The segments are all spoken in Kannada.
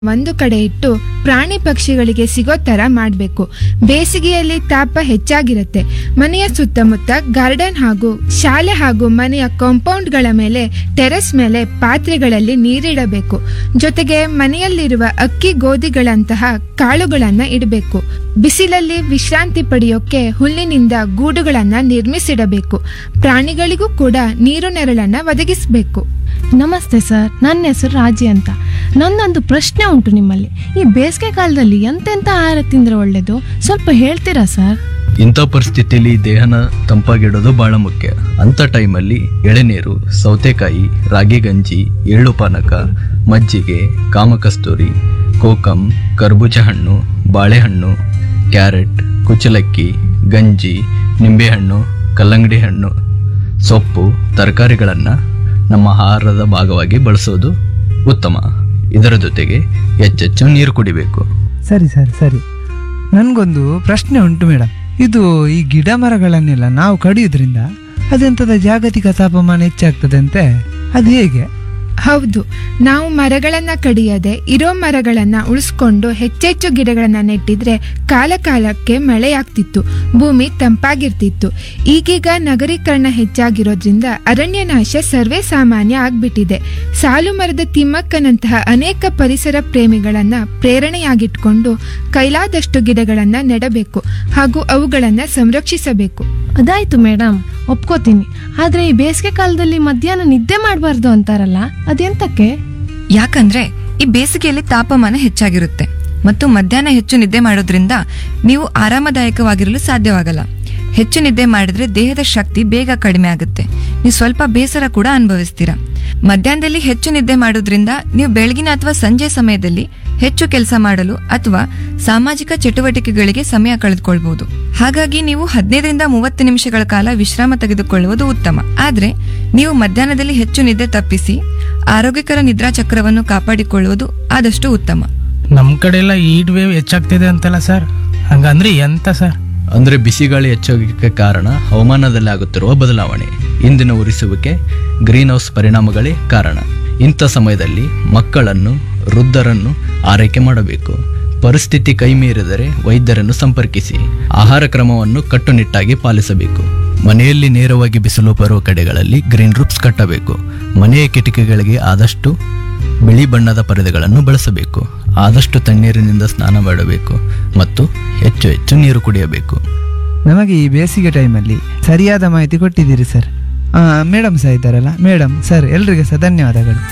ಒಂದು ಕಡೆ ಇಟ್ಟು ಪ್ರಾಣಿ ಪಕ್ಷಿಗಳಿಗೆ ಸಿಗೋ ತರ ಮಾಡಬೇಕು ಬೇಸಿಗೆಯಲ್ಲಿ ತಾಪ ಹೆಚ್ಚಾಗಿರುತ್ತೆ ಮನೆಯ ಸುತ್ತಮುತ್ತ ಗಾರ್ಡನ್ ಹಾಗೂ ಶಾಲೆ ಹಾಗೂ ಮನೆಯ ಕಾಂಪೌಂಡ್ಗಳ ಮೇಲೆ ಟೆರೆಸ್ ಮೇಲೆ ಪಾತ್ರೆಗಳಲ್ಲಿ ನೀರಿಡಬೇಕು ಜೊತೆಗೆ ಮನೆಯಲ್ಲಿರುವ ಅಕ್ಕಿ ಗೋಧಿಗಳಂತಹ ಕಾಳುಗಳನ್ನ ಇಡಬೇಕು ಬಿಸಿಲಲ್ಲಿ ವಿಶ್ರಾಂತಿ ಪಡೆಯೋಕೆ ಹುಲ್ಲಿನಿಂದ ಗೂಡುಗಳನ್ನ ನಿರ್ಮಿಸಿಡಬೇಕು ಪ್ರಾಣಿಗಳಿಗೂ ಕೂಡ ನೀರು ನೆರಳನ್ನ ಒದಗಿಸಬೇಕು ನಮಸ್ತೆ ಸರ್ ನನ್ನ ಹೆಸರು ರಾಜಿ ಅಂತ ನನ್ನೊಂದು ಪ್ರಶ್ನೆ ಉಂಟು ನಿಮ್ಮಲ್ಲಿ ಈ ಬೇಸಿಗೆ ಕಾಲದಲ್ಲಿ ಎಂತೆಂಥ ಆಹಾರ ತಿಂದ್ರೆ ಒಳ್ಳೇದು ಸ್ವಲ್ಪ ಹೇಳ್ತೀರಾ ಸರ್ ಇಂಥ ಪರಿಸ್ಥಿತಿಯಲ್ಲಿ ದೇಹನ ತಂಪಾಗಿಡೋದು ಬಹಳ ಮುಖ್ಯ ಅಂಥ ಟೈಮಲ್ಲಿ ಎಳೆನೀರು ಸೌತೆಕಾಯಿ ರಾಗಿ ಗಂಜಿ ಎಳ್ಳು ಪಾನಕ ಮಜ್ಜಿಗೆ ಕಾಮಕಸ್ತೂರಿ ಕೋಕಂ ಕರ್ಬೂಜ ಹಣ್ಣು ಬಾಳೆಹಣ್ಣು ಕ್ಯಾರೆಟ್ ಕುಚಲಕ್ಕಿ ಗಂಜಿ ನಿಂಬೆಹಣ್ಣು ಕಲ್ಲಂಗಡಿ ಹಣ್ಣು ಸೊಪ್ಪು ತರಕಾರಿಗಳನ್ನು ನಮ್ಮ ಆಹಾರದ ಭಾಗವಾಗಿ ಬಳಸೋದು ಉತ್ತಮ ಇದರ ಜೊತೆಗೆ ಹೆಚ್ಚೆಚ್ಚು ನೀರು ಕುಡಿಬೇಕು ಸರಿ ಸರಿ ಸರಿ ನನಗೊಂದು ಪ್ರಶ್ನೆ ಉಂಟು ಮೇಡಮ್ ಇದು ಈ ಗಿಡ ಮರಗಳನ್ನೆಲ್ಲ ನಾವು ಕಡಿಯೋದ್ರಿಂದ ಅದೆಂಥದ ಜಾಗತಿಕ ತಾಪಮಾನ ಹೆಚ್ಚಾಗ್ತದೆ ಅಂತೆ ಅದು ಹೇಗೆ ಹೌದು ನಾವು ಮರಗಳನ್ನ ಕಡಿಯದೆ ಇರೋ ಮರಗಳನ್ನ ಉಳಿಸ್ಕೊಂಡು ಹೆಚ್ಚೆಚ್ಚು ಗಿಡಗಳನ್ನ ನೆಟ್ಟಿದ್ರೆ ಕಾಲ ಕಾಲಕ್ಕೆ ಮಳೆಯಾಗ್ತಿತ್ತು ಭೂಮಿ ತಂಪಾಗಿರ್ತಿತ್ತು ಈಗೀಗ ನಗರೀಕರಣ ಹೆಚ್ಚಾಗಿರೋದ್ರಿಂದ ಅರಣ್ಯನಾಶ ಸರ್ವೇ ಸಾಮಾನ್ಯ ಆಗ್ಬಿಟ್ಟಿದೆ ಸಾಲು ಮರದ ತಿಮ್ಮಕ್ಕನಂತಹ ಅನೇಕ ಪರಿಸರ ಪ್ರೇಮಿಗಳನ್ನ ಪ್ರೇರಣೆಯಾಗಿಟ್ಕೊಂಡು ಕೈಲಾದಷ್ಟು ಗಿಡಗಳನ್ನ ನೆಡಬೇಕು ಹಾಗೂ ಅವುಗಳನ್ನ ಸಂರಕ್ಷಿಸಬೇಕು ಅದಾಯ್ತು ಮೇಡಮ್ ಒಪ್ಕೋತೀನಿ ಆದ್ರೆ ಈ ಬೇಸಿಗೆ ಕಾಲದಲ್ಲಿ ಮಧ್ಯಾಹ್ನ ನಿದ್ದೆ ಮಾಡಬಾರ್ದು ಅಂತಾರಲ್ಲ ಅದೆಂತಕ್ಕೆ ಯಾಕಂದ್ರೆ ಈ ಬೇಸಿಗೆಯಲ್ಲಿ ತಾಪಮಾನ ಹೆಚ್ಚಾಗಿರುತ್ತೆ ಮತ್ತು ಮಧ್ಯಾಹ್ನ ಹೆಚ್ಚು ನಿದ್ದೆ ಮಾಡೋದ್ರಿಂದ ನೀವು ಆರಾಮದಾಯಕವಾಗಿರಲು ಸಾಧ್ಯವಾಗಲ್ಲ ಹೆಚ್ಚು ನಿದ್ದೆ ಮಾಡಿದ್ರೆ ದೇಹದ ಶಕ್ತಿ ಬೇಗ ಕಡಿಮೆ ಆಗುತ್ತೆ ನೀವು ಸ್ವಲ್ಪ ಬೇಸರ ಕೂಡ ಅನುಭವಿಸ್ತೀರಾ ಮಧ್ಯಾಹ್ನದಲ್ಲಿ ಹೆಚ್ಚು ನಿದ್ದೆ ಮಾಡೋದ್ರಿಂದ ನೀವು ಬೆಳಗಿನ ಅಥವಾ ಸಂಜೆ ಸಮಯದಲ್ಲಿ ಹೆಚ್ಚು ಕೆಲಸ ಮಾಡಲು ಅಥವಾ ಸಾಮಾಜಿಕ ಚಟುವಟಿಕೆಗಳಿಗೆ ಸಮಯ ಕಳೆದುಕೊಳ್ಬಹುದು ಹಾಗಾಗಿ ನೀವು ಹದಿನೈದರಿಂದ ಮೂವತ್ತು ನಿಮಿಷಗಳ ಕಾಲ ವಿಶ್ರಾಮ ತೆಗೆದುಕೊಳ್ಳುವುದು ಉತ್ತಮ ಆದ್ರೆ ನೀವು ಮಧ್ಯಾಹ್ನದಲ್ಲಿ ಹೆಚ್ಚು ನಿದ್ದೆ ತಪ್ಪಿಸಿ ಆರೋಗ್ಯಕರ ನಿದ್ರಾ ಚಕ್ರವನ್ನು ಕಾಪಾಡಿಕೊಳ್ಳುವುದು ಆದಷ್ಟು ಉತ್ತಮ ನಮ್ಮ ಕಡೆ ಎಲ್ಲ ಈಡ್ ವೇವ್ ಹೆಚ್ಚಾಗ್ತಿದೆ ಅಂತಲ್ಲ ಸರ್ ಹಂಗಂದ್ರೆ ಎಂತ ಸರ್ ಅಂದರೆ ಬಿಸಿಗಾಳಿ ಹೆಚ್ಚಾಗೋಕ್ಕೆ ಕಾರಣ ಹವಾಮಾನದಲ್ಲಿ ಆಗುತ್ತಿರುವ ಬದಲಾವಣೆ ಇಂದಿನ ಉರಿಸುವಿಕೆ ಗ್ರೀನ್ ಹೌಸ್ ಪರಿಣಾಮಗಳೇ ಕಾರಣ ಇಂಥ ಸಮಯದಲ್ಲಿ ಮಕ್ಕಳನ್ನು ವೃದ್ಧರನ್ನು ಆರೈಕೆ ಮಾಡಬೇಕು ಪರಿಸ್ಥಿತಿ ಕೈ ಮೀರಿದರೆ ವೈದ್ಯರನ್ನು ಸಂಪರ್ಕಿಸಿ ಆಹಾರ ಕ್ರಮವನ್ನು ಕಟ್ಟುನಿಟ್ಟಾಗಿ ಪಾಲಿಸಬೇಕು ಮನೆಯಲ್ಲಿ ನೇರವಾಗಿ ಬಿಸಿಲು ಬರುವ ಕಡೆಗಳಲ್ಲಿ ಗ್ರೀನ್ ರೂಪ್ಸ್ ಕಟ್ಟಬೇಕು ಮನೆಯ ಕಿಟಕಿಗಳಿಗೆ ಆದಷ್ಟು ಬಿಳಿ ಬಣ್ಣದ ಪರದೆಗಳನ್ನು ಬಳಸಬೇಕು ಆದಷ್ಟು ತಣ್ಣೀರಿನಿಂದ ಸ್ನಾನ ಮಾಡಬೇಕು ಮತ್ತು ಹೆಚ್ಚು ಹೆಚ್ಚು ನೀರು ಕುಡಿಯಬೇಕು ನಮಗೆ ಈ ಬೇಸಿಗೆ ಟೈಮಲ್ಲಿ ಸರಿಯಾದ ಮಾಹಿತಿ ಕೊಟ್ಟಿದ್ದೀರಿ ಸರ್ ಮೇಡಮ್ ಸಹ ಇದ್ದಾರಲ್ಲ ಮೇಡಮ್ ಸರ್ ಎಲ್ರಿಗೂ ಸಹ ಧನ್ಯವಾದಗಳು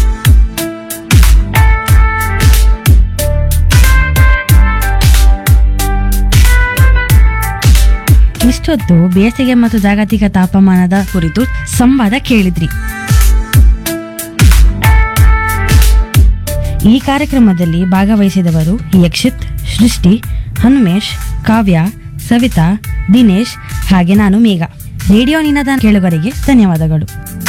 ಇಷ್ಟೊತ್ತು ಬೇಸಿಗೆ ಮತ್ತು ಜಾಗತಿಕ ತಾಪಮಾನದ ಕುರಿತು ಸಂವಾದ ಕೇಳಿದ್ರಿ ಈ ಕಾರ್ಯಕ್ರಮದಲ್ಲಿ ಭಾಗವಹಿಸಿದವರು ಯಕ್ಷಿತ್ ಸೃಷ್ಟಿ ಹನುಮೇಶ್ ಕಾವ್ಯ ಸವಿತಾ ದಿನೇಶ್ ಹಾಗೆ ನಾನು ಮೇಘ ರೇಡಿಯೋ ನಿನದ ಕೇಳುಗರಿಗೆ ಧನ್ಯವಾದಗಳು